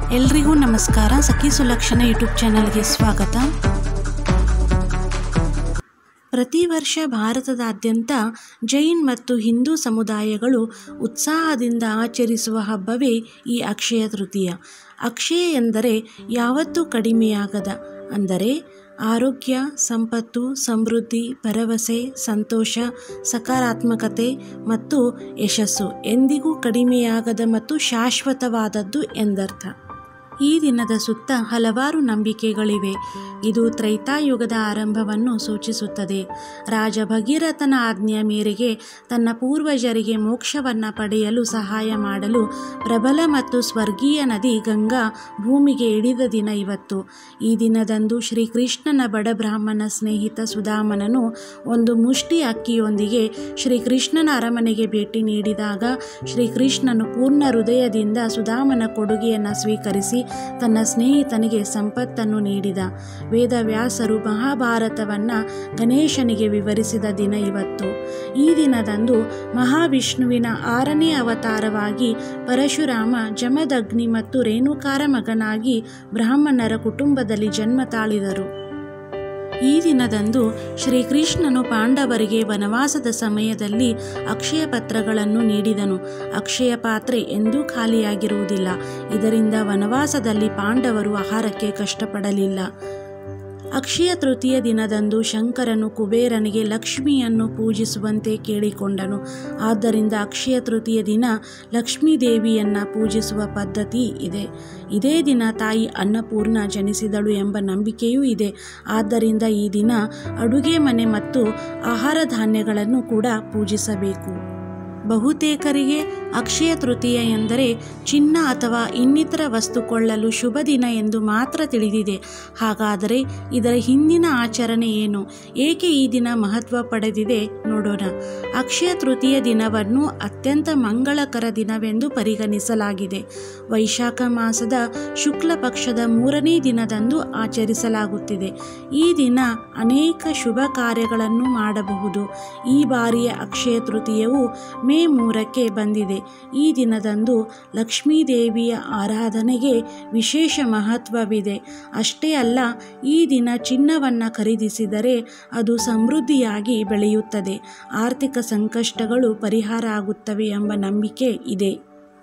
ಎಲ್ರಿಗೂ ನಮಸ್ಕಾರ ಸಖಿ ಸುಲಕ್ಷಣ ಯೂಟ್ಯೂಬ್ ಚಾನಲ್ಗೆ ಸ್ವಾಗತ ಪ್ರತಿ ವರ್ಷ ಭಾರತದಾದ್ಯಂತ ಜೈನ್ ಮತ್ತು ಹಿಂದೂ ಸಮುದಾಯಗಳು ಉತ್ಸಾಹದಿಂದ ಆಚರಿಸುವ ಹಬ್ಬವೇ ಈ ಅಕ್ಷಯ ತೃತೀಯ ಅಕ್ಷಯ ಎಂದರೆ ಯಾವತ್ತೂ ಕಡಿಮೆಯಾಗದ ಅಂದರೆ ಆರೋಗ್ಯ ಸಂಪತ್ತು ಸಮೃದ್ಧಿ ಭರವಸೆ ಸಂತೋಷ ಸಕಾರಾತ್ಮಕತೆ ಮತ್ತು ಯಶಸ್ಸು ಎಂದಿಗೂ ಕಡಿಮೆಯಾಗದ ಮತ್ತು ಶಾಶ್ವತವಾದದ್ದು ಎಂದರ್ಥ ಈ ದಿನದ ಸುತ್ತ ಹಲವಾರು ನಂಬಿಕೆಗಳಿವೆ ಇದು ತ್ರೈತಾಯುಗದ ಆರಂಭವನ್ನು ಸೂಚಿಸುತ್ತದೆ ರಾಜ ಭಗೀರಥನ ಆಜ್ಞೆಯ ಮೇರೆಗೆ ತನ್ನ ಪೂರ್ವಜರಿಗೆ ಮೋಕ್ಷವನ್ನು ಪಡೆಯಲು ಸಹಾಯ ಮಾಡಲು ಪ್ರಬಲ ಮತ್ತು ಸ್ವರ್ಗೀಯ ನದಿ ಗಂಗಾ ಭೂಮಿಗೆ ಇಳಿದ ದಿನ ಇವತ್ತು ಈ ದಿನದಂದು ಶ್ರೀಕೃಷ್ಣನ ಬಡ ಬ್ರಾಹ್ಮಣ ಸ್ನೇಹಿತ ಸುಧಾಮನನು ಒಂದು ಮುಷ್ಟಿ ಅಕ್ಕಿಯೊಂದಿಗೆ ಶ್ರೀಕೃಷ್ಣನ ಅರಮನೆಗೆ ಭೇಟಿ ನೀಡಿದಾಗ ಶ್ರೀಕೃಷ್ಣನು ಪೂರ್ಣ ಹೃದಯದಿಂದ ಸುಧಾಮನ ಕೊಡುಗೆಯನ್ನು ಸ್ವೀಕರಿಸಿ ತನ್ನ ಸ್ನೇಹಿತನಿಗೆ ಸಂಪತ್ತನ್ನು ನೀಡಿದ ವೇದವ್ಯಾಸರು ಮಹಾಭಾರತವನ್ನು ಗಣೇಶನಿಗೆ ವಿವರಿಸಿದ ದಿನ ಇವತ್ತು ಈ ದಿನದಂದು ಮಹಾವಿಷ್ಣುವಿನ ಆರನೇ ಅವತಾರವಾಗಿ ಪರಶುರಾಮ ಜಮದಗ್ನಿ ಮತ್ತು ರೇಣುಕಾರ ಮಗನಾಗಿ ಬ್ರಾಹ್ಮಣರ ಕುಟುಂಬದಲ್ಲಿ ಜನ್ಮ ತಾಳಿದರು ಈ ದಿನದಂದು ಶ್ರೀಕೃಷ್ಣನು ಪಾಂಡವರಿಗೆ ವನವಾಸದ ಸಮಯದಲ್ಲಿ ಅಕ್ಷಯ ಪತ್ರಗಳನ್ನು ನೀಡಿದನು ಅಕ್ಷಯ ಪಾತ್ರೆ ಎಂದೂ ಖಾಲಿಯಾಗಿರುವುದಿಲ್ಲ ಇದರಿಂದ ವನವಾಸದಲ್ಲಿ ಪಾಂಡವರು ಆಹಾರಕ್ಕೆ ಕಷ್ಟಪಡಲಿಲ್ಲ ಅಕ್ಷಯ ತೃತೀಯ ದಿನದಂದು ಶಂಕರನು ಕುಬೇರನಿಗೆ ಲಕ್ಷ್ಮಿಯನ್ನು ಪೂಜಿಸುವಂತೆ ಕೇಳಿಕೊಂಡನು ಆದ್ದರಿಂದ ಅಕ್ಷಯ ತೃತೀಯ ದಿನ ಲಕ್ಷ್ಮೀ ದೇವಿಯನ್ನು ಪೂಜಿಸುವ ಪದ್ಧತಿ ಇದೆ ಇದೇ ದಿನ ತಾಯಿ ಅನ್ನಪೂರ್ಣ ಜನಿಸಿದಳು ಎಂಬ ನಂಬಿಕೆಯೂ ಇದೆ ಆದ್ದರಿಂದ ಈ ದಿನ ಅಡುಗೆ ಮನೆ ಮತ್ತು ಆಹಾರ ಧಾನ್ಯಗಳನ್ನು ಕೂಡ ಪೂಜಿಸಬೇಕು ಬಹುತೇಕರಿಗೆ ಅಕ್ಷಯ ತೃತೀಯ ಎಂದರೆ ಚಿನ್ನ ಅಥವಾ ಇನ್ನಿತರ ವಸ್ತು ಕೊಳ್ಳಲು ಶುಭ ದಿನ ಎಂದು ಮಾತ್ರ ತಿಳಿದಿದೆ ಹಾಗಾದರೆ ಇದರ ಹಿಂದಿನ ಆಚರಣೆ ಏನು ಏಕೆ ಈ ದಿನ ಮಹತ್ವ ಪಡೆದಿದೆ ನೋಡೋಣ ಅಕ್ಷಯ ತೃತೀಯ ದಿನವನ್ನು ಅತ್ಯಂತ ಮಂಗಳಕರ ದಿನವೆಂದು ಪರಿಗಣಿಸಲಾಗಿದೆ ವೈಶಾಖ ಮಾಸದ ಶುಕ್ಲ ಪಕ್ಷದ ಮೂರನೇ ದಿನದಂದು ಆಚರಿಸಲಾಗುತ್ತಿದೆ ಈ ದಿನ ಅನೇಕ ಶುಭ ಕಾರ್ಯಗಳನ್ನು ಮಾಡಬಹುದು ಈ ಬಾರಿಯ ಅಕ್ಷಯ ತೃತೀಯವು ಮೇ ಮೂರಕ್ಕೆ ಬಂದಿದೆ ಈ ದಿನದಂದು ಲಕ್ಷ್ಮೀದೇವಿಯ ಆರಾಧನೆಗೆ ವಿಶೇಷ ಮಹತ್ವವಿದೆ ಅಷ್ಟೇ ಅಲ್ಲ ಈ ದಿನ ಚಿನ್ನವನ್ನು ಖರೀದಿಸಿದರೆ ಅದು ಸಮೃದ್ಧಿಯಾಗಿ ಬೆಳೆಯುತ್ತದೆ ಆರ್ಥಿಕ ಸಂಕಷ್ಟಗಳು ಪರಿಹಾರ ಆಗುತ್ತವೆ ಎಂಬ ನಂಬಿಕೆ ಇದೆ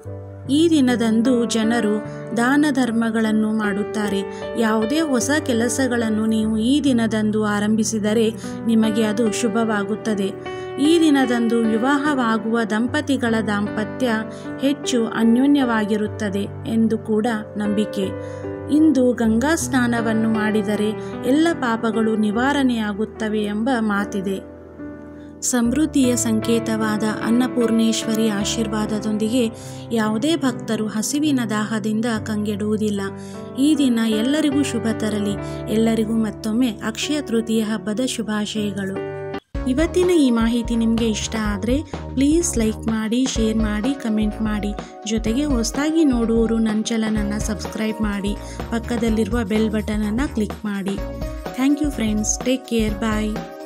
ಈ ದಿನದಂದು ಜನರು ದಾನ ಧರ್ಮಗಳನ್ನು ಮಾಡುತ್ತಾರೆ ಯಾವುದೇ ಹೊಸ ಕೆಲಸಗಳನ್ನು ನೀವು ಈ ದಿನದಂದು ಆರಂಭಿಸಿದರೆ ನಿಮಗೆ ಅದು ಶುಭವಾಗುತ್ತದೆ ಈ ದಿನದಂದು ವಿವಾಹವಾಗುವ ದಂಪತಿಗಳ ದಾಂಪತ್ಯ ಹೆಚ್ಚು ಅನ್ಯೋನ್ಯವಾಗಿರುತ್ತದೆ ಎಂದು ಕೂಡ ನಂಬಿಕೆ ಇಂದು ಗಂಗಾ ಸ್ನಾನವನ್ನು ಮಾಡಿದರೆ ಎಲ್ಲ ಪಾಪಗಳು ನಿವಾರಣೆಯಾಗುತ್ತವೆ ಎಂಬ ಮಾತಿದೆ ಸಮೃದ್ಧಿಯ ಸಂಕೇತವಾದ ಅನ್ನಪೂರ್ಣೇಶ್ವರಿ ಆಶೀರ್ವಾದದೊಂದಿಗೆ ಯಾವುದೇ ಭಕ್ತರು ಹಸಿವಿನ ದಾಹದಿಂದ ಕಂಗೆಡುವುದಿಲ್ಲ ಈ ದಿನ ಎಲ್ಲರಿಗೂ ಶುಭ ತರಲಿ ಎಲ್ಲರಿಗೂ ಮತ್ತೊಮ್ಮೆ ಅಕ್ಷಯ ತೃತೀಯ ಹಬ್ಬದ ಶುಭಾಶಯಗಳು ಇವತ್ತಿನ ಈ ಮಾಹಿತಿ ನಿಮಗೆ ಇಷ್ಟ ಆದರೆ ಪ್ಲೀಸ್ ಲೈಕ್ ಮಾಡಿ ಶೇರ್ ಮಾಡಿ ಕಮೆಂಟ್ ಮಾಡಿ ಜೊತೆಗೆ ಹೊಸದಾಗಿ ನೋಡುವವರು ನನ್ನ ಚಾನಲನ್ನು ಸಬ್ಸ್ಕ್ರೈಬ್ ಮಾಡಿ ಪಕ್ಕದಲ್ಲಿರುವ ಬೆಲ್ ಬಟನನ್ನು ಕ್ಲಿಕ್ ಮಾಡಿ thank you friends take care bye